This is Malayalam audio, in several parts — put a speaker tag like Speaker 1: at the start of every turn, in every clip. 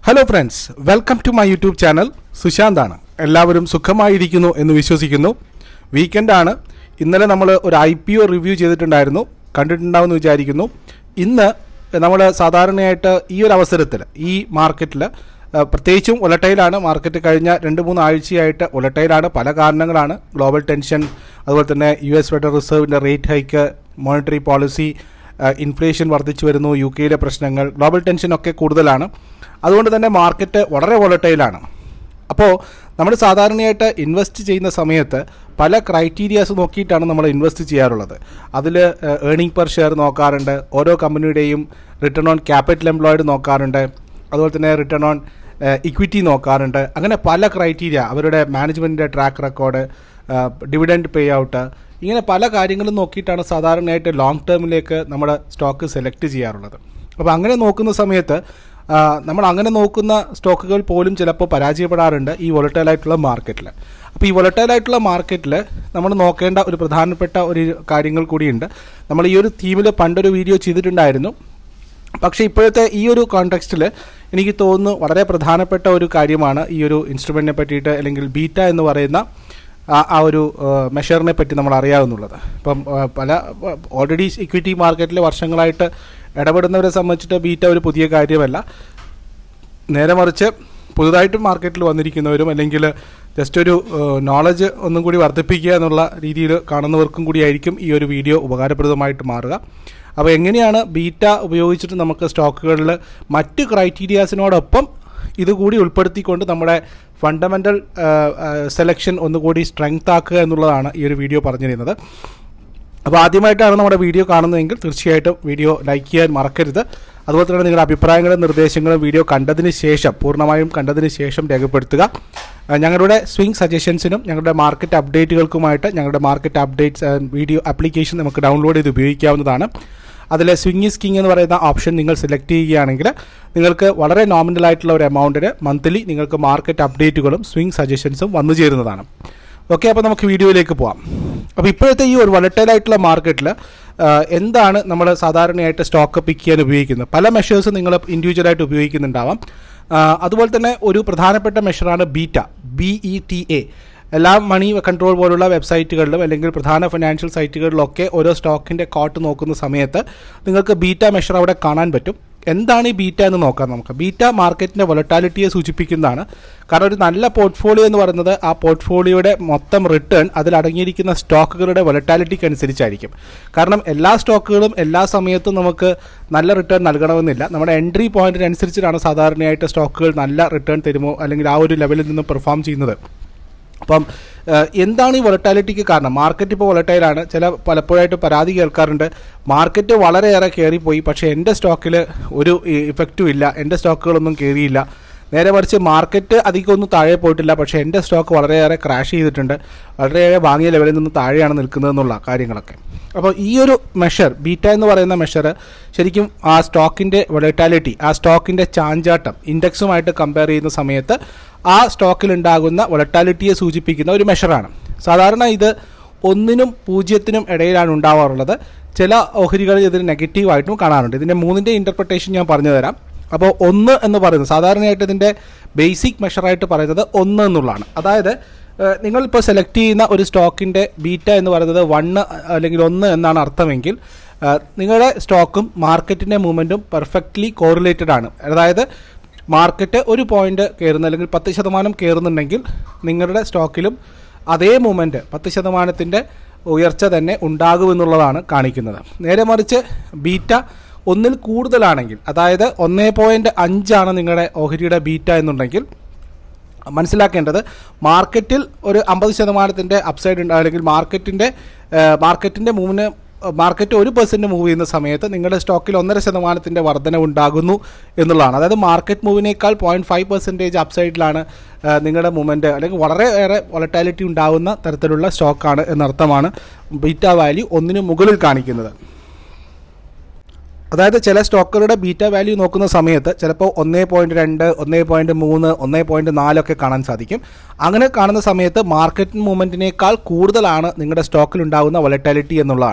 Speaker 1: hello friends welcome to my YouTube channel സുശാന്താണ് എല്ലാവരും സുഖമായിരിക്കുന്നു എന്ന് വിശ്വസിക്കുന്നു വീക്കെൻഡാണ് ഇന്നലെ നമ്മൾ ഒരു ഐ പി ഒ റിവ്യൂ ചെയ്തിട്ടുണ്ടായിരുന്നു കണ്ടിട്ടുണ്ടാവുമെന്ന് വിചാരിക്കുന്നു ഇന്ന് നമ്മൾ സാധാരണയായിട്ട് ഈ ഒരു അവസരത്തിൽ ഈ മാർക്കറ്റിൽ പ്രത്യേകിച്ചും ഒലട്ടയിലാണ് മാർക്കറ്റ് കഴിഞ്ഞ രണ്ട് മൂന്ന് ആഴ്ചയായിട്ട് ഒലട്ടയിലാണ് പല കാരണങ്ങളാണ് ഗ്ലോബൽ ടെൻഷൻ അതുപോലെ തന്നെ യു എസ് ഫെഡറൽ റിസർവിൻ്റെ rate hike monetary policy inflation വർദ്ധിച്ചു വരുന്നു യു കെയിലെ പ്രശ്നങ്ങൾ ഗ്ലോബൽ ടെൻഷനൊക്കെ കൂടുതലാണ് അതുകൊണ്ട് തന്നെ മാർക്കറ്റ് വളരെ വോളട്ടൈലാണ് അപ്പോൾ നമ്മൾ സാധാരണയായിട്ട് ഇൻവെസ്റ്റ് ചെയ്യുന്ന സമയത്ത് പല ക്രൈറ്റീരിയാസ് നോക്കിയിട്ടാണ് നമ്മൾ ഇൻവെസ്റ്റ് ചെയ്യാറുള്ളത് അതിൽ ഏണിംഗ് പെർ ഷെയർ നോക്കാറുണ്ട് ഓരോ കമ്പനിയുടെയും റിട്ടേൺ ഓൺ ക്യാപിറ്റൽ എംപ്ലോയിഡ് നോക്കാറുണ്ട് അതുപോലെ തന്നെ റിട്ടേൺ ഓൺ ഇക്വിറ്റി നോക്കാറുണ്ട് അങ്ങനെ പല ക്രൈറ്റീരിയ അവരുടെ മാനേജ്മെൻറ്റിൻ്റെ track record dividend pay out ഇങ്ങനെ പല കാര്യങ്ങളും നോക്കിയിട്ടാണ് സാധാരണയായിട്ട് ലോങ് ടേമിലേക്ക് നമ്മുടെ സ്റ്റോക്ക് സെലക്ട് ചെയ്യാറുള്ളത് അപ്പോൾ അങ്ങനെ നോക്കുന്ന സമയത്ത് നമ്മൾ അങ്ങനെ നോക്കുന്ന സ്റ്റോക്കുകൾ പോലും ചിലപ്പോൾ പരാജയപ്പെടാറുണ്ട് ഈ വൊളട്ടൈലായിട്ടുള്ള മാർക്കറ്റിൽ അപ്പോൾ ഈ വൊളട്ടൈലായിട്ടുള്ള മാർക്കറ്റിൽ നമ്മൾ നോക്കേണ്ട ഒരു പ്രധാനപ്പെട്ട ഒരു കാര്യങ്ങൾ കൂടിയുണ്ട് നമ്മൾ ഈ ഒരു തീമിൽ പണ്ടൊരു വീഡിയോ ചെയ്തിട്ടുണ്ടായിരുന്നു പക്ഷേ ഇപ്പോഴത്തെ ഈ ഒരു കോണ്ടെക്സ്റ്റിൽ എനിക്ക് തോന്നുന്നു വളരെ പ്രധാനപ്പെട്ട ഒരു കാര്യമാണ് ഈ ഒരു ഇൻസ്ട്രുമെൻറ്റിനെ പറ്റിയിട്ട് അല്ലെങ്കിൽ ബീറ്റ എന്ന് പറയുന്ന ആ ഒരു മെഷറിനെ പറ്റി നമ്മൾ അറിയാവുന്നുള്ളത് ഇപ്പം പല ഓൾറെഡി ഇക്വിറ്റി മാർക്കറ്റിൽ വർഷങ്ങളായിട്ട് ഇടപെടുന്നവരെ സംബന്ധിച്ചിട്ട് ബീറ്റ ഒരു പുതിയ കാര്യമല്ല നേരെ മറിച്ച് പുതുതായിട്ട് മാർക്കറ്റിൽ വന്നിരിക്കുന്നവരും അല്ലെങ്കിൽ ജസ്റ്റ് ഒരു നോളജ് ഒന്നും കൂടി വർദ്ധിപ്പിക്കുക എന്നുള്ള രീതിയിൽ കാണുന്നവർക്കും കൂടിയായിരിക്കും ഈ ഒരു വീഡിയോ ഉപകാരപ്രദമായിട്ട് മാറുക അപ്പോൾ എങ്ങനെയാണ് ബീറ്റ ഉപയോഗിച്ചിട്ട് നമുക്ക് സ്റ്റോക്കുകളിൽ മറ്റ് ക്രൈറ്റീരിയാസിനോടൊപ്പം ഇതുകൂടി ഉൾപ്പെടുത്തിക്കൊണ്ട് നമ്മുടെ ഫണ്ടമെൻ്റൽ സെലക്ഷൻ ഒന്നുകൂടി സ്ട്രെങ്ത് ആക്കുക എന്നുള്ളതാണ് ഈ ഒരു വീഡിയോ പറഞ്ഞിരുന്നത് അപ്പോൾ ആദ്യമായിട്ടാണ് നമ്മുടെ വീഡിയോ കാണുന്നതെങ്കിൽ തീർച്ചയായിട്ടും വീഡിയോ ലൈക്ക് ചെയ്യാൻ മറക്കരുത് അതുപോലെ തന്നെ നിങ്ങളുടെ അഭിപ്രായങ്ങളും നിർദ്ദേശങ്ങളും വീഡിയോ കണ്ടതിന് ശേഷം പൂർണ്ണമായും കണ്ടതിന് ശേഷം രേഖപ്പെടുത്തുക ഞങ്ങളുടെ സ്വിംഗ് സജഷൻസിനും ഞങ്ങളുടെ മാർക്കറ്റ് അപ്ഡേറ്റുകൾക്കുമായിട്ട് ഞങ്ങളുടെ മാർക്കറ്റ് അപ്ഡേറ്റ്സ് വീഡിയോ ആപ്ലിക്കേഷൻ നമുക്ക് ഡൗൺലോഡ് ചെയ്ത് ഉപയോഗിക്കാവുന്നതാണ് അതിൽ സ്വിംഗ് ഈസ് കിങ് എന്ന് പറയുന്ന ഓപ്ഷൻ നിങ്ങൾ സെലക്ട് ചെയ്യുകയാണെങ്കിൽ നിങ്ങൾക്ക് വളരെ നോമിനൽ ആയിട്ടുള്ള ഒരു എമൗണ്ടിന് മന്ത്ലി നിങ്ങൾക്ക് മാർക്കറ്റ് അപ്ഡേറ്റുകളും സ്വിംഗ് സജഷൻസും വന്നു ചേരുന്നതാണ് ഓക്കെ അപ്പോൾ നമുക്ക് വീഡിയോയിലേക്ക് പോവാം അപ്പോൾ ഇപ്പോഴത്തെ ഈ ഒരു വളട്ടൈലായിട്ടുള്ള മാർക്കറ്റിൽ എന്താണ് നമ്മൾ സാധാരണയായിട്ട് സ്റ്റോക്ക് പിക്ക് ചെയ്യാൻ ഉപയോഗിക്കുന്നത് പല മെഷേഴ്സും നിങ്ങൾ ഇൻഡിവിജ്വലായിട്ട് ഉപയോഗിക്കുന്നുണ്ടാവാം അതുപോലെ തന്നെ ഒരു പ്രധാനപ്പെട്ട മെഷറാണ് beta B E T A എല്ലാ മണി കൺട്രോൾ പോലുള്ള വെബ്സൈറ്റുകളിലും അല്ലെങ്കിൽ പ്രധാന ഫിനാൻഷ്യൽ സൈറ്റുകളിലൊക്കെ ഓരോ സ്റ്റോക്കിൻ്റെ കോട്ട് നോക്കുന്ന സമയത്ത് നിങ്ങൾക്ക് ബീറ്റ മെഷർ അവിടെ കാണാൻ പറ്റും എന്താണ് ഈ ബീറ്റ എന്ന് നോക്കാം നമുക്ക് ബീറ്റ മാർക്കറ്റിൻ്റെ വൊളറ്റാലിറ്റിയെ സൂചിപ്പിക്കുന്നതാണ് കാരണം ഒരു നല്ല പോർട്ട്ഫോളിയോ എന്ന് പറയുന്നത് ആ പോർട്ട്ഫോളിയോയുടെ മൊത്തം റിട്ടേൺ അതിൽ അടങ്ങിയിരിക്കുന്ന സ്റ്റോക്കുകളുടെ വൊളറ്റാലിറ്റിക്ക് അനുസരിച്ചായിരിക്കും കാരണം എല്ലാ സ്റ്റോക്കുകളും എല്ലാ സമയത്തും നമുക്ക് നല്ല റിട്ടേൺ നൽകണമെന്നില്ല നമ്മുടെ എൻട്രി പോയിന്റിനനുസരിച്ചിട്ടാണ് സാധാരണയായിട്ട് സ്റ്റോക്കുകൾ നല്ല റിട്ടേൺ തരുമോ അല്ലെങ്കിൽ ആ ഒരു ലെവലിൽ നിന്ന് പെർഫോം ചെയ്യുന്നത് അപ്പം എന്താണ് ഈ വൊളറ്റാലിറ്റിക്ക് കാരണം മാർക്കറ്റ് ഇപ്പോൾ വൊളറ്റൈലാണ് ചില പലപ്പോഴായിട്ട് പരാതി കേൾക്കാറുണ്ട് മാർക്കറ്റ് വളരെയേറെ കയറിപ്പോയി പക്ഷേ എൻ്റെ സ്റ്റോക്കിൽ ഒരു ഇഫക്റ്റും ഇല്ല എൻ്റെ സ്റ്റോക്കുകളൊന്നും കയറിയില്ല നേരെ മറിച്ച് മാർക്കറ്റ് അധികം ഒന്നും താഴെ പോയിട്ടില്ല പക്ഷേ എൻ്റെ സ്റ്റോക്ക് വളരെയേറെ ക്രാഷ് ചെയ്തിട്ടുണ്ട് വളരെയേറെ വാങ്ങിയ ലെവലിൽ നിന്ന് താഴെയാണ് നിൽക്കുന്നതെന്നുള്ള കാര്യങ്ങളൊക്കെ അപ്പോൾ ഈ ഒരു മെഷർ ബീറ്റ എന്ന് പറയുന്ന മെഷർ ശരിക്കും ആ സ്റ്റോക്കിൻ്റെ വൊളറ്റാലിറ്റി ആ സ്റ്റോക്കിൻ്റെ ചാഞ്ചാട്ടം ഇൻഡെക്സുമായിട്ട് കമ്പയർ ചെയ്യുന്ന സമയത്ത് ആ സ്റ്റോക്കിലുണ്ടാകുന്ന വൊളറ്റാലിറ്റിയെ സൂചിപ്പിക്കുന്ന ഒരു മെഷറാണ് സാധാരണ ഇത് ഒന്നിനും പൂജ്യത്തിനും ഇടയിലാണ് ഉണ്ടാവാറുള്ളത് ചില ഓഹരികളിൽ ഇതിന് നെഗറ്റീവായിട്ടും കാണാറുണ്ട് ഇതിൻ്റെ മൂന്നിൻ്റെ ഇൻ്റർപ്രിട്ടേഷൻ ഞാൻ പറഞ്ഞു തരാം അപ്പോൾ ഒന്ന് എന്ന് പറയുന്നത് സാധാരണയായിട്ട് ഇതിൻ്റെ ബേസിക് മെഷറായിട്ട് പറയുന്നത് ഒന്ന് എന്നുള്ളതാണ് അതായത് നിങ്ങളിപ്പോൾ സെലക്ട് ചെയ്യുന്ന ഒരു സ്റ്റോക്കിൻ്റെ ബീറ്റ എന്ന് പറയുന്നത് വണ്ണ് അല്ലെങ്കിൽ ഒന്ന് എന്നാണ് അർത്ഥമെങ്കിൽ നിങ്ങളുടെ സ്റ്റോക്കും മാർക്കറ്റിൻ്റെ മൂവ്മെൻറ്റും പെർഫെക്റ്റ്ലി കോറിലേറ്റഡ് ആണ് അതായത് മാർക്കറ്റ് ഒരു പോയിന്റ് കയറുന്ന അല്ലെങ്കിൽ പത്ത് ശതമാനം കയറുന്നുണ്ടെങ്കിൽ നിങ്ങളുടെ സ്റ്റോക്കിലും അതേ മൂവ്മെൻറ്റ് പത്ത് ശതമാനത്തിൻ്റെ ഉയർച്ച തന്നെ ഉണ്ടാകുമെന്നുള്ളതാണ് കാണിക്കുന്നത് നേരെ മറിച്ച് ബീറ്റ ഒന്നിൽ കൂടുതലാണെങ്കിൽ അതായത് ഒന്നേ പോയിൻറ്റ് അഞ്ചാണ് നിങ്ങളുടെ ഓഹരിയുടെ ബീറ്റ എന്നുണ്ടെങ്കിൽ മനസ്സിലാക്കേണ്ടത് മാർക്കറ്റിൽ ഒരു അമ്പത് ശതമാനത്തിൻ്റെ അപ്സൈഡ് ഉണ്ട് അല്ലെങ്കിൽ മാർക്കറ്റിൻ്റെ മാർക്കറ്റിൻ്റെ മൂവിന് മാർക്കറ്റ് ഒരു പെർസെൻറ്റ് മൂവ് ചെയ്യുന്ന സമയത്ത് നിങ്ങളുടെ സ്റ്റോക്കിൽ ഒന്നര ശതമാനത്തിൻ്റെ വർധന ഉണ്ടാകുന്നു എന്നുള്ളതാണ് അതായത് മാർക്കറ്റ് മൂവിനേക്കാൾ പോയിൻറ്റ് ഫൈവ് പെർസെൻറ്റേജ് അപ്സൈഡിലാണ് നിങ്ങളുടെ മൂവ്മെൻറ്റ് അല്ലെങ്കിൽ വളരെ ഏറെ വൊളറ്റാലിറ്റി ഉണ്ടാകുന്ന തരത്തിലുള്ള സ്റ്റോക്കാണ് എന്നർത്ഥമാണ് ബീറ്റ വാല്യൂ ഒന്നിനു മുകളിൽ കാണിക്കുന്നത് അതായത് ചില സ്റ്റോക്കുകളുടെ ബീറ്റ വാല്യൂ നോക്കുന്ന സമയത്ത് ചിലപ്പോൾ ഒന്നേ പോയിന്റ് രണ്ട് ഒന്നേ പോയിന്റ് മൂന്ന് ഒന്നേ പോയിന്റ് നാലൊക്കെ കാണാൻ സാധിക്കും അങ്ങനെ കാണുന്ന സമയത്ത് മാർക്കറ്റ് മൂവ്മെൻറ്റിനേക്കാൾ കൂടുതലാണ് നിങ്ങളുടെ സ്റ്റോക്കിൽ ഉണ്ടാകുന്ന വൊലറ്റാലിറ്റി എന്നുള്ളതാണ്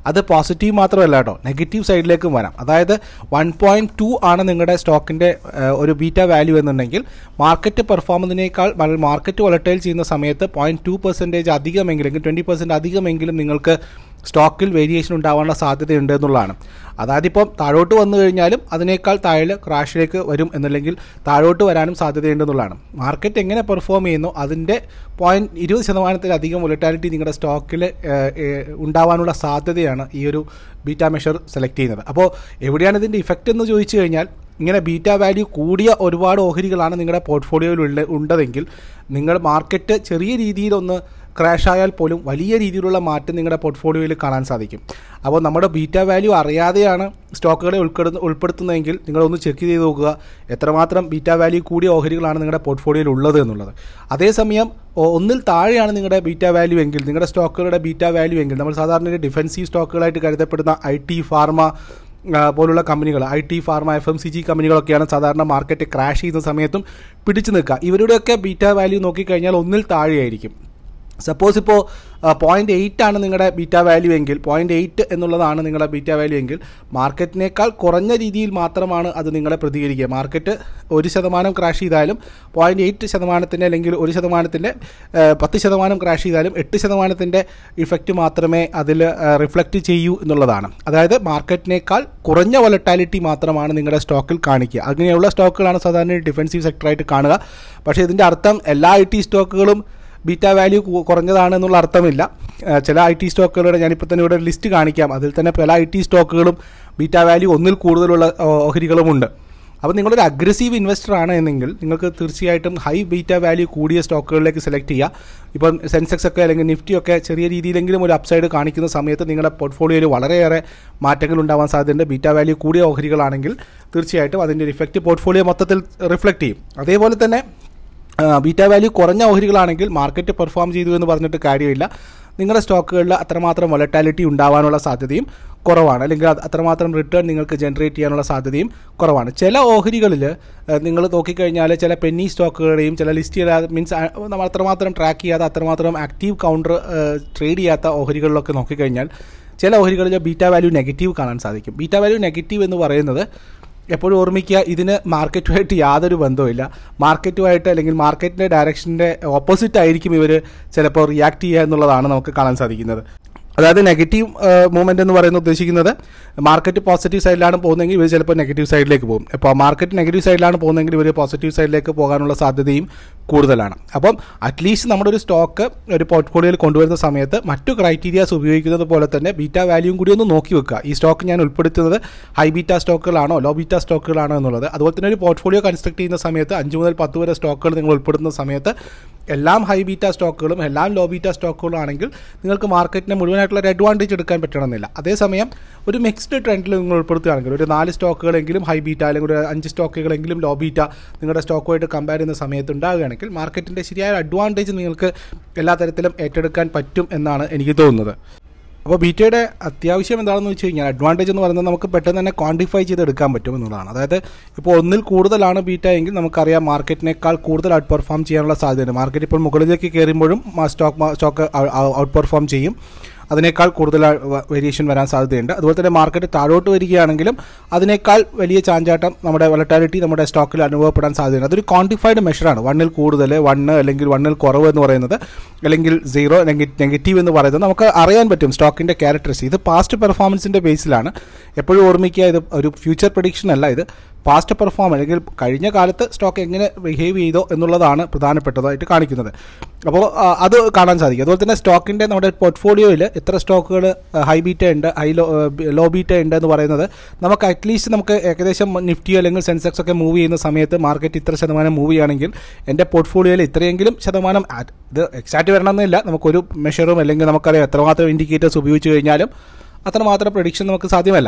Speaker 1: അത് പോസിറ്റീവ് മാത്രമല്ല കേട്ടോ നെഗറ്റീവ് സൈഡിലേക്കും വരാം അതായത് വൺ പോയിൻറ്റ് ടു ആണ് നിങ്ങളുടെ സ്റ്റോക്കിൻ്റെ ഒരു ബീറ്റ വാല്യൂ എന്നുണ്ടെങ്കിൽ മാർക്കറ്റ് പെർഫോമൻസിനേക്കാൾ മാർക്കറ്റ് വൊളട്ടൈൽ ചെയ്യുന്ന സമയത്ത് പോയിൻറ്റ് ടു പെർസെൻറ്റേജ് അധികമെങ്കിലും ട്വൻറ്റി പെർസെൻറ്റ് അധികമെങ്കിലും നിങ്ങൾക്ക് സ്റ്റോക്കിൽ വേരിയേഷൻ ഉണ്ടാവാനുള്ള സാധ്യതയുണ്ട് എന്നുള്ളതാണ് അതായത് ഇപ്പം താഴോട്ട് വന്നു കഴിഞ്ഞാലും അതിനേക്കാൾ താഴെ ക്രാഷിലേക്ക് വരും എന്നല്ലെങ്കിൽ താഴോട്ട് വരാനും സാധ്യതയുണ്ടെന്നുള്ളതാണ് മാർക്കറ്റ് എങ്ങനെ പെർഫോം ചെയ്യുന്നു അതിൻ്റെ പോയിൻറ്റ് ഇരുപത് ശതമാനത്തിലധികം വൊലറ്റാലിറ്റി നിങ്ങളുടെ സ്റ്റോക്കിൽ ഉണ്ടാവാനുള്ള സാധ്യതയാണ് ഈ ഒരു ബീറ്റ മെഷർ സെലക്ട് ചെയ്യുന്നത് അപ്പോൾ എവിടെയാണ് ഇതിൻ്റെ ഇഫക്റ്റ് എന്ന് ചോദിച്ചു കഴിഞ്ഞാൽ ഇങ്ങനെ ബീറ്റ വാല്യൂ കൂടിയ ഒരുപാട് ഓഹരികളാണ് നിങ്ങളുടെ പോർട്ട്ഫോളിയോയിൽ ഉള്ള ഉണ്ടതെങ്കിൽ നിങ്ങൾ മാർക്കറ്റ് ചെറിയ രീതിയിലൊന്ന് ക്രാഷ് ആയാൽ പോലും വലിയ രീതിയിലുള്ള മാറ്റം നിങ്ങളുടെ പോർട്ട്ഫോളിയോയിൽ കാണാൻ സാധിക്കും അപ്പോൾ നമ്മുടെ ബീറ്റ വാല്യൂ അറിയാതെയാണ് സ്റ്റോക്കുകളെ ഉൾപ്പെടുന്ന ഉൾപ്പെടുത്തുന്നതെങ്കിൽ നിങ്ങളൊന്ന് ചെക്ക് ചെയ്ത് നോക്കുക എത്രമാത്രം ബീറ്റ വാല്യൂ കൂടിയ ഓഹരികളാണ് നിങ്ങളുടെ പോർട്ട്ഫോളിയോയിൽ ഉള്ളത് എന്നുള്ളത് അതേസമയം ഒന്നിൽ താഴെയാണ് നിങ്ങളുടെ ബീറ്റ വാല്യൂ എങ്കിൽ നിങ്ങളുടെ സ്റ്റോക്കുകളുടെ ബീറ്റ വാല്യൂ എങ്കിൽ നമ്മൾ സാധാരണ ഡിഫൻസീവ് സ്റ്റോക്കുകളായിട്ട് കരുതപ്പെടുന്ന ഐ ടി ഫാർമ പോലുള്ള കമ്പനികൾ I T pharma F M C G കമ്പനികളൊക്കെയാണ് സാധാരണ മാർക്കറ്റ് ക്രാഷ് ചെയ്യുന്ന സമയത്തും പിടിച്ചു നിൽക്കുക ഇവരുടെയൊക്കെ ബീറ്റ വാല്യൂ നോക്കിക്കഴിഞ്ഞാൽ ഒന്നിൽ താഴെയായിരിക്കും സപ്പോസ് ഇപ്പോൾ പോയിൻറ്റ് എയ്റ്റ് ആണ് നിങ്ങളുടെ ബീറ്റ വാല്യൂ എങ്കിൽ പോയിൻറ്റ് എയ്റ്റ് എന്നുള്ളതാണ് നിങ്ങളുടെ ബീറ്റ വാല്യൂ എങ്കിൽ മാർക്കറ്റിനേക്കാൾ കുറഞ്ഞ രീതിയിൽ മാത്രമാണ് അത് നിങ്ങളെ പ്രതികരിക്കുക മാർക്കറ്റ് ഒരു ശതമാനം ക്രാഷ് ചെയ്താലും പോയിൻറ്റ് എയ്റ്റ് ശതമാനത്തിൻ്റെ അല്ലെങ്കിൽ ഒരു ശതമാനത്തിൻ്റെ പത്ത് ശതമാനം ക്രാഷ് ചെയ്താലും എട്ട് ശതമാനത്തിൻ്റെ ഇഫക്റ്റ് മാത്രമേ അതിൽ റിഫ്ലക്റ്റ് ചെയ്യൂ എന്നുള്ളതാണ് അതായത് മാർക്കറ്റിനേക്കാൾ കുറഞ്ഞ വൊലറ്റാലിറ്റി മാത്രമാണ് നിങ്ങളുടെ സ്റ്റോക്കിൽ കാണിക്കുക അങ്ങനെയുള്ള സ്റ്റോക്കുകളാണ് സാധാരണ ഡിഫൻസീവ് സെക്ടറായിട്ട് കാണുക പക്ഷേ ഇതിൻ്റെ അർത്ഥം എല്ലാ ഐ ടി സ്റ്റോക്കുകളും ബീറ്റ വാല്യൂ കുറഞ്ഞതാണ് എന്നുള്ള അർത്ഥമില്ല ചില ഐ ടി സ്റ്റോക്കുകളുടെ ഞാനിപ്പോൾ തന്നെ ഇവിടെ ലിസ്റ്റ് കാണിക്കാം അതിൽ തന്നെ പല ഐ ടി സ്റ്റോക്കുകളും ബീറ്റ വാല്യൂ ഒന്നിൽ കൂടുതലുള്ള ഓഹരികളുമുണ്ട് അപ്പോൾ നിങ്ങളൊരു അഗ്രസീവ് ഇൻവെസ്റ്റർ ആണ് എന്നെങ്കിൽ നിങ്ങൾക്ക് തീർച്ചയായിട്ടും ഹൈ ബീറ്റ വാല്യൂ കൂടിയ സ്റ്റോക്കുകളിലേക്ക് സെലക്ട് ചെയ്യുക ഇപ്പം സെൻസെക്സ് ഒക്കെ അല്ലെങ്കിൽ നിഫ്റ്റി ഒക്കെ ചെറിയ രീതിയിലെങ്കിലും ഒരു അപ്സൈഡ് കാണിക്കുന്ന സമയത്ത് നിങ്ങളുടെ പോർട്ട്ഫോളിയോയിൽ വളരെയേറെ മാറ്റങ്ങൾ ഉണ്ടാവാൻ സാധ്യതയുണ്ട് ബീറ്റ വാല്യൂ കൂടിയ ഓഹരികളാണെങ്കിൽ തീർച്ചയായിട്ടും അതിൻ്റെ ഒരു ഇഫക്റ്റ് പോർട്ട്ഫോളിയോ മൊത്തത്തിൽ റിഫ്ലക്റ്റ് ചെയ്യും അതേപോലെ തന്നെ ബീറ്റ വാല്യൂ കുറഞ്ഞ ഓഹരികളാണെങ്കിൽ മാർക്കറ്റ് പെർഫോം ചെയ്തു എന്ന് പറഞ്ഞിട്ട് കാര്യമില്ല നിങ്ങളുടെ സ്റ്റോക്കുകളിൽ അത്രമാത്രം വൊലറ്റാലിറ്റി ഉണ്ടാവാനുള്ള സാധ്യതയും കുറവാണ് അല്ലെങ്കിൽ അത്രമാത്രം റിട്ടേൺ നിങ്ങൾക്ക് ജനറേറ്റ് ചെയ്യാനുള്ള സാധ്യതയും കുറവാണ് ചില ഓഹരികളിൽ നിങ്ങൾ നോക്കിക്കഴിഞ്ഞാൽ ചില പെന്നി സ്റ്റോക്കുകളുടെയും ചില ലിസ്റ്റ് ചെയ്യാതെ മീൻസ് നമ്മൾ അത്രമാത്രം ട്രാക്ക് ചെയ്യാതെ അത്രമാത്രം ആക്റ്റീവ് കൗണ്ടർ ട്രേഡ് ചെയ്യാത്ത ഓഹരികളിലൊക്കെ നോക്കിക്കഴിഞ്ഞാൽ ചില ഓഹരികളിൽ ബീറ്റ വാല്യൂ നെഗറ്റീവ് കാണാൻ സാധിക്കും ബീറ്റ വാല്യൂ നെഗറ്റീവ് എന്ന് പറയുന്നത് എപ്പോഴും ഓർമ്മിക്കുക ഇതിന് മാർക്കറ്റുമായിട്ട് യാതൊരു ബന്ധവുമില്ല മാർക്കറ്റുമായിട്ട് അല്ലെങ്കിൽ മാർക്കറ്റിൻ്റെ ഡയറക്ഷൻ്റെ ഓപ്പോസിറ്റ് ആയിരിക്കും ഇവർ ചിലപ്പോൾ റിയാക്ട് ചെയ്യുക എന്നുള്ളതാണ് നമുക്ക് കാണാൻ സാധിക്കുന്നത് അതായത് നെഗറ്റീവ് മൂവ്മെന്റ് എന്ന് പറയുന്നത് ഉദ്ദേശിക്കുന്നത് മാർക്കറ്റ് പോസിറ്റീവ് സൈഡിലാണ് പോകുന്നതെങ്കിൽ ഇവർ ചിലപ്പോൾ നെഗറ്റീവ് സൈഡിലേക്ക് പോകും അപ്പോൾ മാർക്കറ്റ് നെഗറ്റീവ് സൈഡിലാണ് പോകുന്നതെങ്കിൽ ഇവർ പോസിറ്റീവ് സൈഡിലേക്ക് പോകാനുള്ള സാധ്യതയും കൂടുതലാണ് അപ്പം അറ്റ്ലീസ്റ്റ് നമ്മുടെ ഒരു സ്റ്റോക്ക് ഒരു പോർട്ട്ഫോളിയോയിൽ കൊണ്ടുവരുന്ന സമയത്ത് മറ്റു ക്രൈറ്റീരിയാസ് ഉപയോഗിക്കുന്നത് പോലെ തന്നെ ബീറ്റ വാല്യൂം കൂടി ഒന്ന് നോക്കി വെക്കുക ഈ സ്റ്റോക്ക് ഞാൻ ഉൾപ്പെടുത്തുന്നത് ഹൈ ബീറ്റ സ്റ്റോക്കുകളാണോ ലോ ബീറ്റ സ്റ്റോക്കുകളാണോ എന്നുള്ളത് അതുപോലെ തന്നെ ഒരു പോർട്ട്ഫോളിയോ കൺസ്ട്രക്ട് ചെയ്യുന്ന സമയത്ത് അഞ്ച് മുതൽ പത്ത് വരെ സ്റ്റോക്കുകൾ നിങ്ങൾ ഉൾപ്പെടുത്തുന്ന സമയത്ത് എല്ലാം ഹൈ ബീറ്റ സ്റ്റോക്കുകളും എല്ലാം ലോ ബീറ്റ സ്റ്റോക്കുകളും ആണെങ്കിൽ നിങ്ങൾക്ക് മാർക്കറ്റിനെ മുഴുവനായിട്ടുള്ള ഒരു അഡ്വാൻറ്റേജ് എടുക്കാൻ പറ്റണമെന്നില്ല അതേസമയം ഒരു മിക്സ്ഡ് ട്രെൻഡിൽ നിങ്ങൾ ഉൾപ്പെടുത്തുകയാണെങ്കിൽ ഒരു നാല് സ്റ്റോക്കുകളെങ്കിലും ഹൈ ബീറ്റ അല്ലെങ്കിൽ ഒരു അഞ്ച് സ്റ്റോക്കുകളെങ്കിലും ലോ ബീറ്റ നിങ്ങളുടെ സ്റ്റോക്കുമായിട്ട് കമ്പയർ ചെയ്യുന്ന സമയത്ത് ഉണ്ടാവുകയാണെങ്കിൽ മാർക്കറ്റിൻ്റെ ശരിയായ അഡ്വാൻറ്റേജ് നിങ്ങൾക്ക് എല്ലാ തരത്തിലും ഏറ്റെടുക്കാൻ പറ്റും എന്നാണ് എനിക്ക് തോന്നുന്നത് അപ്പോൾ ബീറ്റയുടെ അത്യാവശ്യം എന്താണെന്ന് വെച്ച് കഴിഞ്ഞാൽ അഡ്വാൻറ്റേജ് എന്ന് പറയുന്നത് നമുക്ക് പെട്ടെന്ന് തന്നെ ക്വാണ്ടിഫൈ ചെയ്ത് എടുക്കാൻ പറ്റും എന്നുള്ളതാണ് അതായത് ഇപ്പോൾ ഒന്നിൽ കൂടുതലാണ് ബീറ്റ എങ്കിൽ നമുക്കറിയാം മാർക്കറ്റിനേക്കാൾ കൂടുതൽ ഔട്ട് പെർഫോം ചെയ്യാനുള്ള സാധ്യതയുണ്ട് മാർക്കറ്റ് ഇപ്പോൾ മുകളിലേക്ക് കയറുമ്പോഴും സ്റ്റോക്ക് സ്റ്റോക്ക് ഔട്ട് പെർഫോം ചെയ്യും അതിനേക്കാൾ കൂടുതൽ വേരിയേഷൻ വരാൻ സാധ്യതയുണ്ട് അതുപോലെ തന്നെ മാർക്കറ്റ് താഴോട്ട് വരികയാണെങ്കിലും അതിനേക്കാൾ വലിയ ചാഞ്ചാട്ടം നമ്മുടെ വൊളറ്റാലിറ്റി നമ്മുടെ സ്റ്റോക്കിൽ അനുഭവപ്പെടാൻ സാധ്യതയുണ്ട് അതൊരു ക്വാണ്ടിഫൈഡ് മെഷറാണ് വണ്ണിൽ കൂടുതൽ വണ്ണ് അല്ലെങ്കിൽ വണ്ണിൽ കുറവ് എന്ന് പറയുന്നത് അല്ലെങ്കിൽ സീറോ നെഗറ്റീവ് എന്ന് പറയുന്നത് നമുക്ക് അറിയാൻ പറ്റും സ്റ്റോക്കിൻ്റെ ക്യാരക്ടറിസ്റ്റിക് ഇത് പാസ്റ്റ് പെർഫോമൻസിൻ്റെ ബേസിലാണ് എപ്പോഴും ഓർമ്മിക്കുക ഇത് ഒരു ഫ്യൂച്ചർ പ്രഡിക്ഷൻ അല്ല ഇത് പാസ്റ്റ് പെർഫോം അല്ലെങ്കിൽ കഴിഞ്ഞ കാലത്ത് സ്റ്റോക്ക് എങ്ങനെ ബിഹേവ് ചെയ്തോ എന്നുള്ളതാണ് പ്രധാനപ്പെട്ടതായിട്ട് കാണിക്കുന്നത് അപ്പോൾ അത് കാണാൻ സാധിക്കും അതുപോലെ തന്നെ സ്റ്റോക്കിൻ്റെ നമ്മുടെ പോർട്ട്ഫോളിയോയിൽ എത്ര സ്റ്റോക്കുകൾ ഹൈ ബീറ്റ ഉണ്ട് ഹൈ ലോ ലോ ബീറ്റ ഉണ്ട് എന്ന് പറയുന്നത് നമുക്ക് അറ്റ്ലീസ്റ്റ് നമുക്ക് ഏകദേശം നിഫ്റ്റിയോ അല്ലെങ്കിൽ സെൻസെക്സ് ഒക്കെ മൂവ് ചെയ്യുന്ന സമയത്ത് മാർക്കറ്റ് ഇത്ര ശതമാനം മൂവ് ചെയ്യുകയാണെങ്കിൽ എൻ്റെ പോർട്ട്ഫോളിയോയിൽ ഇത്രയെങ്കിലും ശതമാനം ഇത് എക്സാക്റ്റ് വരണമെന്നില്ല നമുക്കൊരു മെഷറും അല്ലെങ്കിൽ നമുക്കറിയാം എത്രമാത്രം ഇൻഡിക്കേറ്റേഴ്സ് ഉപയോഗിച്ച് കഴിഞ്ഞാലും അത്രമാത്രം പ്രഡിക്ഷൻ നമുക്ക് സാധ്യമല്ല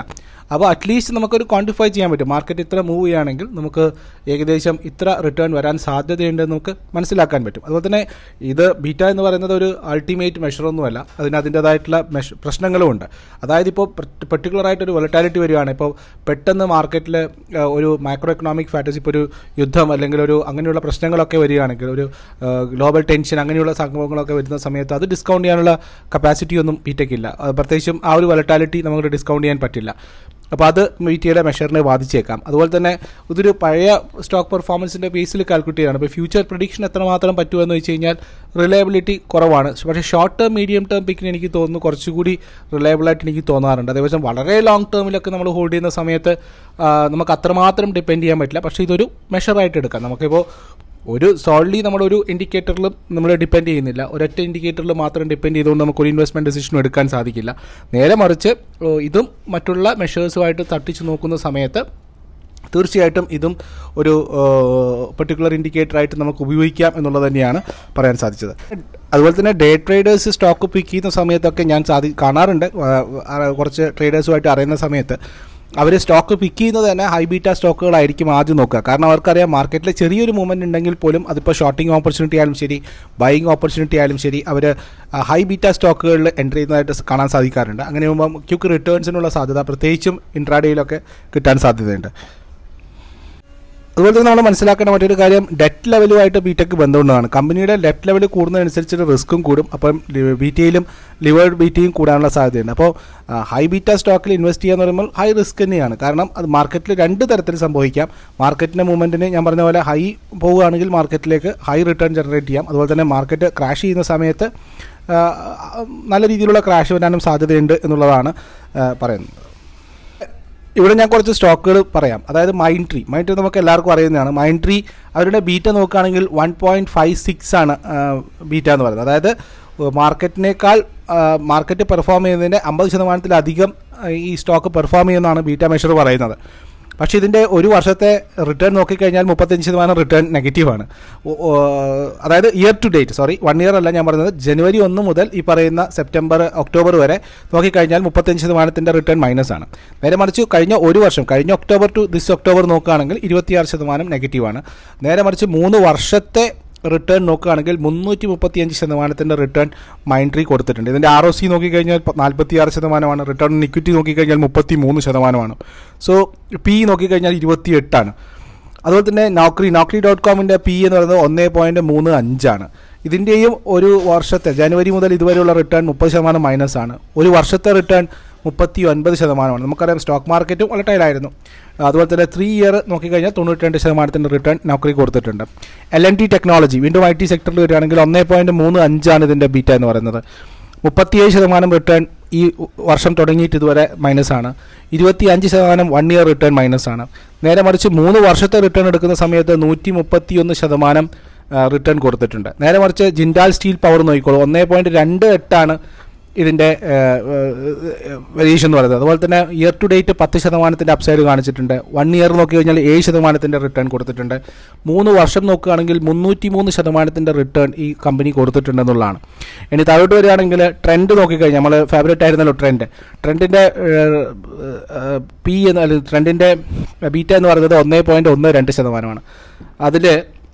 Speaker 1: അപ്പോൾ അറ്റ്ലീസ്റ്റ് നമുക്കൊരു ക്വാണ്ടിഫൈ ചെയ്യാൻ പറ്റും മാർക്കറ്റ് ഇത്ര മൂവ് ചെയ്യുകയാണെങ്കിൽ നമുക്ക് ഏകദേശം ഇത്ര റിട്ടേൺ വരാൻ സാധ്യതയുണ്ടെന്ന് നമുക്ക് മനസ്സിലാക്കാൻ പറ്റും അതുപോലെ തന്നെ ഇത് ബീറ്റ എന്ന് പറയുന്നത് ഒരു അൾട്ടിമേറ്റ് മെഷറൊന്നുമല്ല അതിന് അതിൻ്റെതായിട്ടുള്ള മെഷ പ്രശ്നങ്ങളും ഉണ്ട് അതായത് ഇപ്പോൾ പെർട്ടിക്കുലറായിട്ട് ഒരു വൊളറ്റാലിറ്റി വരികയാണ് ഇപ്പോൾ പെട്ടെന്ന് മാർക്കറ്റിൽ ഒരു മാക്രോ എക്കണോമിക് ഫാക്ടേഴ്സ് ഇപ്പോൾ ഒരു യുദ്ധം അല്ലെങ്കിൽ ഒരു അങ്ങനെയുള്ള പ്രശ്നങ്ങളൊക്കെ വരികയാണെങ്കിൽ ഒരു ഗ്ലോബൽ ടെൻഷൻ അങ്ങനെയുള്ള സംഭവങ്ങളൊക്കെ വരുന്ന സമയത്ത് അത് ഡിസ്കൗണ്ട് ചെയ്യാനുള്ള കപ്പാസിറ്റി ഒന്നും ബീറ്റയ്ക്കില്ല അത് പ്രത്യേകിച്ചും ആ ഒരു വൊളറ്റാലിറ്റി നമുക്ക് ഡിസ്കൗണ്ട് ചെയ്യാൻ പറ്റില്ല അപ്പോൾ അത് ബീറ്റയുടെ മെഷറിനെ ബാധിച്ചേക്കാം അതുപോലെ തന്നെ ഇതൊരു പഴയ സ്റ്റോക്ക് പെർഫോമൻസിൻ്റെ ബേസിൽ കാൽക്കുലേറ്റ് ചെയ്യാണ് ഇപ്പോൾ ഫ്യൂച്ചർ പ്രഡിക്ഷൻ എത്രമാത്രം പറ്റുമെന്ന് വെച്ച് കഴിഞ്ഞാൽ റിലയബിലിറ്റി കുറവാണ് പക്ഷേ ഷോർട്ട് ടേം മീഡിയം ടേം പിക്കിന് എനിക്ക് തോന്നുന്നു കുറച്ചുകൂടി റിലയബിളായിട്ട് എനിക്ക് തോന്നാറുണ്ട് അതേപോലെ വളരെ ലോങ് ടേമിലൊക്കെ നമ്മൾ ഹോൾഡ് ചെയ്യുന്ന സമയത്ത് നമുക്ക് അത്രമാത്രം ഡിപ്പെൻഡ് ചെയ്യാൻ പറ്റില്ല പക്ഷേ ഇതൊരു മെഷറായിട്ട് എടുക്കാം നമുക്കിപ്പോൾ ഒരു സോൾലി നമ്മളൊരു ഇൻഡിക്കേറ്ററിലും നമ്മൾ ഡിപ്പെൻഡ് ചെയ്യുന്നില്ല ഒരൊറ്റ ഇൻഡിക്കേറ്ററിൽ മാത്രം ഡിപ്പെൻഡ് ചെയ്തുകൊണ്ട് നമുക്ക് ഒരു ഇൻവെസ്റ്റ്മെൻറ്റ് ഡിസിഷനും എടുക്കാൻ സാധിക്കില്ല നേരെ മറിച്ച് ഇതും മറ്റുള്ള മെഷേഴ്സുമായിട്ട് തട്ടിച്ച് നോക്കുന്ന സമയത്ത് തീർച്ചയായിട്ടും ഇതും ഒരു പെർട്ടിക്കുലർ ഇൻഡിക്കേറ്ററായിട്ട് നമുക്ക് ഉപയോഗിക്കാം എന്നുള്ളത് തന്നെയാണ് പറയാൻ സാധിച്ചത് അതുപോലെ തന്നെ ഡേ ട്രേഡേഴ്സ് സ്റ്റോക്ക് പിക്ക് ചെയ്യുന്ന സമയത്തൊക്കെ ഞാൻ സാധി കാണാറുണ്ട് കുറച്ച് ട്രേഡേഴ്സുമായിട്ട് അറിയുന്ന സമയത്ത് അവർ സ്റ്റോക്ക് പിക്ക് ചെയ്യുന്നത് തന്നെ ഹൈ ബീറ്റ സ്റ്റോക്കുകളായിരിക്കും ആദ്യം നോക്കുക കാരണം അവർക്കറിയാം മാർക്കറ്റിൽ ചെറിയൊരു മൂവ്മെൻറ്റ് ഉണ്ടെങ്കിൽ പോലും അതിപ്പോൾ ഷോർട്ടിംഗ് ഓപ്പർച്യൂണിറ്റി ആയാലും ശരി ബൈയിങ് ഓപ്പർച്യൂണിറ്റി ആയാലും ശരി അവർ ഹൈ ബീറ്റ സ്റ്റോക്കുകളിൽ എൻ്റർ ചെയ്യുന്നതായിട്ട് കാണാൻ സാധിക്കാറുണ്ട് അങ്ങനെ ആകുമ്പോൾ ക്യുക്ക് റിട്ടേൺസിനുള്ള സാധ്യത പ്രത്യേകിച്ചും ഇൻട്രാഡേയിലൊക്കെ കിട്ടാൻ സാധ്യതയുണ്ട് അതുപോലെ തന്നെ നമ്മൾ മനസ്സിലാക്കേണ്ട മറ്റൊരു കാര്യം ഡെറ്റ് ലെവലുമായിട്ട് ബിടെക് ബന്ധമുള്ളതാണ് കമ്പനിയുടെ ഡെറ്റ് ലെവൽ കൂടുന്നതനുസരിച്ച് റിസ്ക്കും കൂടും അപ്പം ബിറ്റയിലും ലിവേർഡ് ബിറ്റയും കൂടാനുള്ള സാധ്യതയുണ്ട് അപ്പോൾ ഹൈ ബീറ്റ സ്റ്റോക്കിൽ ഇൻവെസ്റ്റ് ചെയ്യുക എന്ന് പറയുമ്പോൾ ഹൈ റിസ്ക് തന്നെയാണ് കാരണം അത് മാർക്കറ്റിൽ രണ്ട് തരത്തിൽ സംഭവിക്കാം മാർക്കറ്റിൻ്റെ മൂവ്മെൻറ്റിന് ഞാൻ പറഞ്ഞ പോലെ ഹൈ പോവുകയാണെങ്കിൽ മാർക്കറ്റിലേക്ക് ഹൈ റിട്ടേൺ ജനറേറ്റ് ചെയ്യാം അതുപോലെ തന്നെ മാർക്കറ്റ് ക്രാഷ് ചെയ്യുന്ന സമയത്ത് നല്ല രീതിയിലുള്ള ക്രാഷ് വരാനും സാധ്യതയുണ്ട് എന്നുള്ളതാണ് പറയുന്നത് ഇവിടെ ഞാൻ കുറച്ച് സ്റ്റോക്കുകൾ പറയാം അതായത് മൈൻഡ് ട്രീ മൈൻഡ് ട്രീ നമുക്ക് എല്ലാവർക്കും അറിയുന്നതാണ് മൈൻഡ് ട്രീ അവരുടെ ബീറ്റ നോക്കുകയാണെങ്കിൽ വൺ പോയിൻറ്റ് ഫൈവ് സിക്സ് ആണ് ബീറ്റ എന്ന് പറയുന്നത് അതായത് മാർക്കറ്റിനേക്കാൾ മാർക്കറ്റ് പെർഫോം ചെയ്യുന്നതിൻ്റെ അമ്പത് ശതമാനത്തിലധികം ഈ സ്റ്റോക്ക് പെർഫോം ചെയ്യുന്നതാണ് ബീറ്റ മെഷർ പറയുന്നത് പക്ഷേ ഇതിൻ്റെ ഒരു വർഷത്തെ റിട്ടേൺ നോക്കിക്കഴിഞ്ഞാൽ മുപ്പത്തഞ്ച് ശതമാനം റിട്ടേൺ നെഗറ്റീവാണ് അതായത് year to date sorry one year അല്ല ഞാൻ പറയുന്നത് ജനുവരി ഒന്ന് മുതൽ ഈ പറയുന്ന സെപ്റ്റംബർ ഒക്ടോബർ വരെ നോക്കിക്കഴിഞ്ഞാൽ മുപ്പത്തഞ്ച് ശതമാനത്തിൻ്റെ റിട്ടേൺ മൈനസ് ആണ് നേരെ മറിച്ച് കഴിഞ്ഞ ഒരു വർഷം കഴിഞ്ഞ ഒക്ടോബർ ടു ദിസ് ഒക്ടോബർ നോക്കുകയാണെങ്കിൽ ഇരുപത്തിയാറ് ശതമാനം നെഗറ്റീവാണ് നേരെ മറിച്ച് മൂന്ന് വർഷത്തെ റിട്ടേൺ നോക്കുകയാണെങ്കിൽ മുന്നൂറ്റി മുപ്പത്തിയഞ്ച് ശതമാനത്തിൻ്റെ റിട്ടേൺ മൈൻഡ് ട്രീ കൊടുത്തിട്ടുണ്ട് ഇതിൻ്റെ ആർ ഒ സി നോക്കിക്കഴിഞ്ഞാൽ നാൽപ്പത്തിയാറ് ശതമാനമാണ് റിട്ടേൺ ഇക്വിറ്റി നോക്കിക്കഴിഞ്ഞാൽ മുപ്പത്തി മൂന്ന് ശതമാനമാണ് സോ പി നോക്കിക്കഴിഞ്ഞാൽ ഇരുപത്തി എട്ടാണ് അതുപോലെ തന്നെ നോക്രി നോക്രി ഡോട്ട് കോമിൻ്റെ പി എന്ന് പറയുന്നത് ഒന്ന് പോയിൻറ്റ് മൂന്ന് അഞ്ചാണ് ഇതിൻ്റെയും ഒരു വർഷത്തെ ജനുവരി മുതൽ ഇതുവരെയുള്ള റിട്ടേൺ മുപ്പത് ശതമാനം മൈനസ് ആണ് ഒരു വർഷത്തെ റിട്ടേൺ മുപ്പത്തി ഒൻപത് ശതമാനമാണ് നമുക്കറിയാം സ്റ്റോക്ക് മാർക്കറ്റും വളട്ടയിലായിരുന്നു അതുപോലെ തന്നെ ത്രീ ഇയർ നോക്കിക്കഴിഞ്ഞാൽ തൊണ്ണൂറ്റി രണ്ട് ശതമാനത്തിൻ്റെ റിട്ടേൺ നൗക്കറി കൊടുത്തിട്ടുണ്ട് എൽ എൻ ടി ടെക്നോളജി വീണ്ടും ഐ ടി സെക്ടറിൽ വരികയാണെങ്കിൽ ഒന്നേ പോയിൻറ്റ് മൂന്ന് അഞ്ചാണ് ഇതിൻ്റെ ബീറ്റ എന്ന് പറയുന്നത് മുപ്പത്തിയേഴ് ശതമാനം റിട്ടേൺ ഈ വർഷം തുടങ്ങിയിട്ട് ഇതുവരെ മൈനസ് ആണ് ഇരുപത്തി അഞ്ച് ശതമാനം വൺ ഇയർ റിട്ടേൺ മൈനസ് ആണ് നേരെ മറിച്ച് മൂന്ന് വർഷത്തെ റിട്ടേൺ എടുക്കുന്ന സമയത്ത് നൂറ്റി മുപ്പത്തിയൊന്ന് ശതമാനം റിട്ടേൺ കൊടുത്തിട്ടുണ്ട് നേരെ മറിച്ച് ജിൻഡാൽ സ്റ്റീൽ പവർ നോക്കിക്കോളൂ ഒന്നേ പോയിൻറ്റ് രണ്ട് എട്ടാണ് ഇതിൻ്റെ വേരിയേഷൻ എന്ന് പറയുന്നത് അതുപോലെ തന്നെ ഇയർ ടു ഡേറ്റ് പത്ത് ശതമാനത്തിൻ്റെ അപ്സൈഡ് കാണിച്ചിട്ടുണ്ട് വൺ ഇയർ നോക്കി കഴിഞ്ഞാൽ ഏഴ് ശതമാനത്തിൻ്റെ റിട്ടേൺ കൊടുത്തിട്ടുണ്ട് മൂന്ന് വർഷം നോക്കുകയാണെങ്കിൽ മുന്നൂറ്റി മൂന്ന് ശതമാനത്തിൻ്റെ റിട്ടേൺ ഈ കമ്പനി കൊടുത്തിട്ടുണ്ടെന്നുള്ളതാണ് ഇനി താഴോട്ട് വരികയാണെങ്കിൽ ട്രെൻഡ് നോക്കിക്കഴിഞ്ഞാൽ നമ്മൾ ഫേവറേറ്റ് ആയിരുന്നല്ലോ ട്രെൻഡ് ട്രെൻഡിൻ്റെ പി എന്ന് അല്ലെങ്കിൽ ട്രെൻഡിൻ്റെ ബീറ്റ എന്ന് പറയുന്നത് ഒന്നേ പോയിൻറ്റ് ഒന്ന് രണ്ട് ശതമാനമാണ് അതിൽ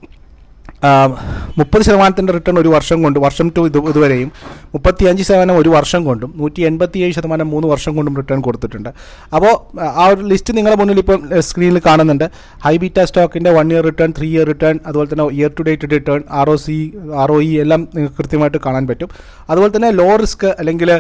Speaker 1: മുപ്പത് ശതമാനത്തിൻ്റെ റിട്ടേൺ ഒരു വർഷം കൊണ്ട് വർഷം ടു ഇത് ഇതുവരെയും മുപ്പത്തി അഞ്ച് ശതമാനം ഒരു വർഷം കൊണ്ടും നൂറ്റി എൺപത്തി ഏഴ് ശതമാനം മൂന്ന് വർഷം കൊണ്ടും റിട്ടേൺ കൊടുത്തിട്ടുണ്ട് അപ്പോൾ ആ ഒരു ലിസ്റ്റ് നിങ്ങളുടെ മുന്നിൽ ഇപ്പം സ്ക്രീനിൽ കാണുന്നുണ്ട് ഹൈ ബീറ്റ സ്റ്റോക്കിൻ്റെ one year return three year return അതുപോലെ തന്നെ year to date return R O C R O E എല്ലാം നിങ്ങൾക്ക് കൃത്യമായിട്ട് കാണാൻ പറ്റും അതുപോലെ തന്നെ ലോ റിസ്ക് അല്ലെങ്കിൽ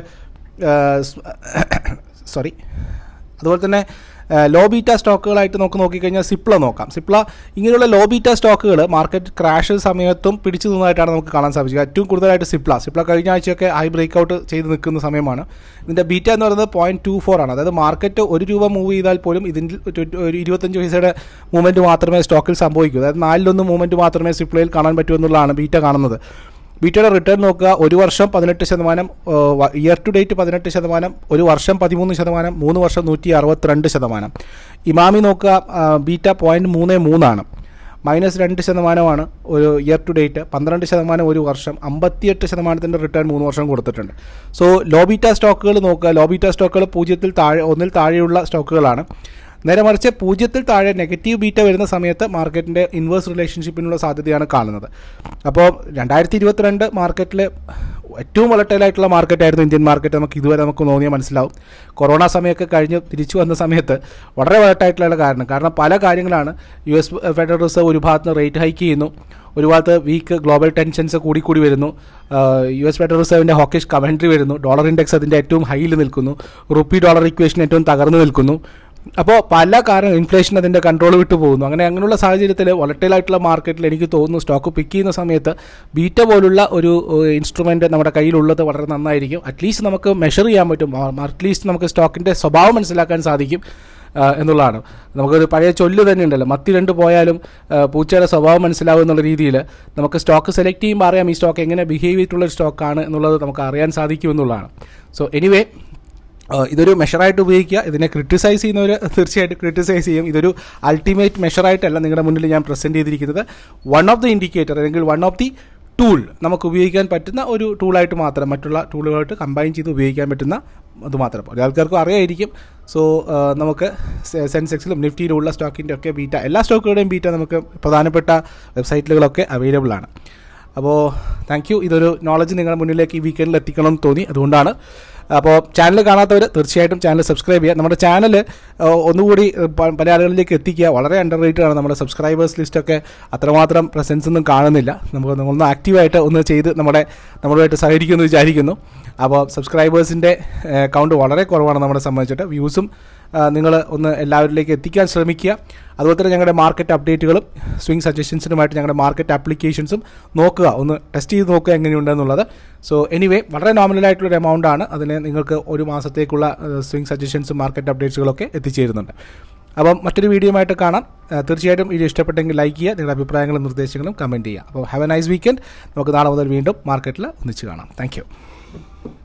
Speaker 1: സോറി അതുപോലെ തന്നെ ലോ ബീറ്റ സ്റ്റോക്കുകളായിട്ട് നമുക്ക് നോക്കിക്കഴിഞ്ഞാൽ സിപ്ല നോക്കാം സിപ്ല ഇങ്ങനെയുള്ള ലോ ബീറ്റ സ്റ്റോക്കുകൾ മാർക്കറ്റ് ക്രാഷ് സമയത്തും പിടിച്ചു നിന്നതായിട്ടാണ് നമുക്ക് കാണാൻ സാധിക്കുക ഏറ്റവും കൂടുതലായിട്ട് സിപ്ല സിപ്ല കഴിഞ്ഞ ആഴ്ചയൊക്കെ ഹൈ ബ്രേക്ക് ഔട്ട് ചെയ്ത് നിൽക്കുന്ന സമയമാണ് ഇതിൻ്റെ ബീറ്റ എന്ന് പറയുന്നത് പോയിൻറ്റ് ടു ഫോർ ആണ് അതായത് മാർക്കറ്റ് ഒരു രൂപ മൂവ് ചെയ്താൽ പോലും ഇതിൻ്റെ ഒരു ഇരുപത്തഞ്ച് പൈസയുടെ മൂവ്മെൻറ്റ് മാത്രമേ സ്റ്റോക്കിൽ സംഭവിക്കൂ അതായത് നാലിലൊന്ന് മൂവ്മെൻറ്റ് മാത്രമേ സിപ്ലയിൽ കാണാൻ പറ്റൂ എന്നുള്ളതാണ് ബീറ്റ കാണുന്നത് ബീറ്റയുടെ റിട്ടേൺ നോക്കുക ഒരു വർഷം പതിനെട്ട് ശതമാനം ഇയർ ടു ഡേറ്റ് പതിനെട്ട് ശതമാനം ഒരു വർഷം പതിമൂന്ന് ശതമാനം മൂന്ന് വർഷം നൂറ്റി അറുപത്തിരണ്ട് ശതമാനം ഇമാമി നോക്കുക ബീറ്റ പോയിൻറ്റ് മൂന്ന് മൂന്നാണ് മൈനസ് രണ്ട് ശതമാനമാണ് ഒരു ഇയർ ടു ഡേറ്റ് പന്ത്രണ്ട് ശതമാനം ഒരു വർഷം അമ്പത്തിയെട്ട് ശതമാനത്തിൻ്റെ റിട്ടേൺ മൂന്ന് വർഷം കൊടുത്തിട്ടുണ്ട് സോ ലോബീറ്റ സ്റ്റോക്കുകൾ നോക്കുക ലോബീറ്റ സ്റ്റോക്കുകൾ പൂജ്യത്തിൽ താഴെ ഒന്നിൽ താഴെയുള്ള സ്റ്റോക്കുകളാണ് നേരെ മറിച്ച് പൂജ്യത്തിൽ താഴെ നെഗറ്റീവ് ബീറ്റ വരുന്ന സമയത്ത് മാർക്കറ്റിൻ്റെ ഇൻവേഴ്സ് റിലേഷൻഷിപ്പിനുള്ള സാധ്യതയാണ് കാണുന്നത് അപ്പോൾ രണ്ടായിരത്തി ഇരുപത്തിരണ്ട് മാർക്കറ്റിൽ ഏറ്റവും വളട്ടൈലായിട്ടുള്ള മാർക്കറ്റായിരുന്നു ഇന്ത്യൻ മാർക്കറ്റ് നമുക്ക് ഇതുവരെ നമുക്ക് തോന്നിയാൽ മനസ്സിലാവും കൊറോണ സമയമൊക്കെ കഴിഞ്ഞ് തിരിച്ചു വന്ന സമയത്ത് വളരെ വളട്ടായിട്ടുള്ള കാരണം കാരണം പല കാര്യങ്ങളാണ് യു എസ് ഫെഡറൽ റിസർവ് ഒരു ഭാഗത്ത് നിന്ന് റേറ്റ് ഹൈക്ക് ചെയ്യുന്നു ഒരു ഭാഗത്ത് വീക്ക് ഗ്ലോബൽ ടെൻഷൻസ് കൂടിക്കൂടി വരുന്നു യു എസ് ഫെഡറൽ റിസർവിൻ്റെ ഹോക്കിഷ് കമൻട്രി വരുന്നു ഡോളർ ഇൻഡെക്സ് അതിൻ്റെ ഏറ്റവും ഹൈയിൽ നിൽക്കുന്നു റുപ്പി ഡോളർ ഇക്വേഷൻ ഏറ്റവും തകർന്നു നിൽക്കുന്നു അപ്പോൾ പല കാരണം ഇൻഫ്ലേഷൻ അതിൻ്റെ കൺട്രോൾ വിട്ടു പോകുന്നു അങ്ങനെ അങ്ങനെയുള്ള സാഹചര്യത്തിൽ വൊളറ്റൈലായിട്ടുള്ള മാർക്കറ്റിൽ എനിക്ക് തോന്നുന്നു സ്റ്റോക്ക് പിക്ക് ചെയ്യുന്ന സമയത്ത് ബീറ്റ പോലുള്ള ഒരു ഇൻസ്ട്രുമെൻ്റ് നമ്മുടെ കയ്യിലുള്ളത് വളരെ നന്നായിരിക്കും അറ്റ്ലീസ്റ്റ് നമുക്ക് മെഷർ ചെയ്യാൻ പറ്റും അറ്റ്ലീസ്റ്റ് നമുക്ക് സ്റ്റോക്കിൻ്റെ സ്വഭാവം മനസ്സിലാക്കാൻ സാധിക്കും ആ, എന്നുള്ളതാണ് നമുക്കൊരു പഴയ ചൊല്ല് തന്നെ ഉണ്ടല്ലോ മത്തി രണ്ട് പോയാലും ആ, പൂച്ചയുടെ സ്വഭാവം മനസ്സിലാവും എന്നുള്ള രീതിയിൽ നമുക്ക് സ്റ്റോക്ക് സെലക്ട് ചെയ്യുമ്പോൾ അറിയാം ഈ സ്റ്റോക്ക് എങ്ങനെ ബിഹേവ് ചെയ്തിട്ടുള്ള ഒരു സ്റ്റോക്കാണ് എന്നുള്ളത് നമുക്ക് അറിയാൻ സാധിക്കും എന്നുള്ളതാണ് സോ എനിവേ ഏഹ് ഇതൊരു മെഷറായിട്ട് ഉപയോഗിക്കുക ഇതിനെ ക്രിട്ടിസൈസ് ചെയ്യുന്നവർ തീർച്ചയായിട്ടും ക്രിട്ടിസൈസ് ചെയ്യും ഇതൊരു അൾട്ടിമേറ്റ് മെഷറായിട്ടല്ല നിങ്ങളുടെ മുന്നിൽ ഞാൻ പ്രസൻറ്റ് ചെയ്തിരിക്കുന്നത് വൺ ഓഫ് ദി ഇൻഡിക്കേറ്റർ അല്ലെങ്കിൽ വൺ ഓഫ് ദി ടൂൾ നമുക്ക് ഉപയോഗിക്കാൻ പറ്റുന്ന ഒരു ടൂളായിട്ട് മാത്രം മറ്റുള്ള ടൂളുകളായിട്ട് കമ്പൈൻ ചെയ്ത് ഉപയോഗിക്കാൻ പറ്റുന്ന അത് മാത്രം ഒരു ആൾക്കാർക്കും അറിയായിരിക്കും സോ നമുക്ക് സെ- സെൻസെക്സിലും നിഫ്റ്റിയിലുള്ള സ്റ്റോക്കിൻ്റെ ഒക്കെ ബീറ്റ എല്ലാ സ്റ്റോക്കുകളുടെയും ബീറ്റ നമുക്ക് പ്രധാനപ്പെട്ട വെബ്സൈറ്റുകളൊക്കെ അവൈലബിൾ ആണ് അപ്പോൾ താങ്ക് യു ഇതൊരു നോളജ് നിങ്ങളുടെ മുന്നിലേക്ക് ഈ വീക്കെൻഡിൽ എത്തിക്കണം എന്ന് തോന്നി അതുകൊണ്ടാണ് അപ്പോൾ ചാനൽ കാണാത്തവർ തീർച്ചയായിട്ടും ചാനൽ സബ്സ്ക്രൈബ് ചെയ്യുക നമ്മുടെ ചാനൽ ഒന്നുകൂടി ഏഹ്, പ- പല ആളുകളിലേക്ക് എത്തിക്കുക വളരെ അണ്ടർ റേറ്റഡ് ആണ് നമ്മുടെ സബ്സ്ക്രൈബേഴ്സ് ലിസ്റ്റൊക്കെ അത്രമാത്രം പ്രസൻസ് ഒന്നും കാണുന്നില്ല നമുക്ക് ഒന്ന് ആക്റ്റീവായിട്ട് ഒന്ന് ചെയ്ത് നമ്മുടെ നമ്മളുമായിട്ട് സഹകരിക്കുമെന്ന് വിചാരിക്കുന്നു അപ്പോൾ സബ്സ്ക്രൈബേഴ്സിൻ്റെ കൗണ്ട് വളരെ കുറവാണ് നമ്മളെ സംബന്ധിച്ചിട്ട് വ്യൂസും നിങ്ങൾ ഒന്ന് എല്ലാവരിലേക്ക് എത്തിക്കാൻ ശ്രമിക്കുക അതുപോലെ തന്നെ ഞങ്ങളുടെ മാർക്കറ്റ് അപ്ഡേറ്റുകളും സ്വിംഗ് സജഷൻസിനുമായിട്ട് ഞങ്ങളുടെ മാർക്കറ്റ് ആപ്ലിക്കേഷൻസും നോക്കുക ഒന്ന് ടെസ്റ്റ് ചെയ്ത് നോക്കുക എങ്ങനെയുണ്ടെന്നുള്ളത് സോ എനിവേ വളരെ നോമിനൽ ആയിട്ടുള്ളൊരു എമൗണ്ട് ആണ് അതിന് നിങ്ങൾക്ക് ഒരു മാസത്തേക്കുള്ള സ്വിംഗ് സജഷൻസും മാർക്കറ്റ് അപ്ഡേറ്റ്സുകളൊക്കെ എത്തിച്ചേരുന്നുണ്ട് അപ്പം മറ്റൊരു വീഡിയോയുമായിട്ട് കാണാം ആ, തീർച്ചയായിട്ടും വീഡിയോ ഇഷ്ടപ്പെട്ടെങ്കിൽ ലൈക്ക് ചെയ്യുക നിങ്ങളുടെ അഭിപ്രായങ്ങളും നിർദ്ദേശങ്ങളും കമൻറ്റ് ചെയ്യുക അപ്പോൾ ഹാവ് എ നൈസ് വീക്കെൻഡ് നമുക്ക് നാളെ മുതൽ വീണ്ടും മാർക്കറ്റിൽ ഒന്നിച്ച് കാണാം താങ്ക്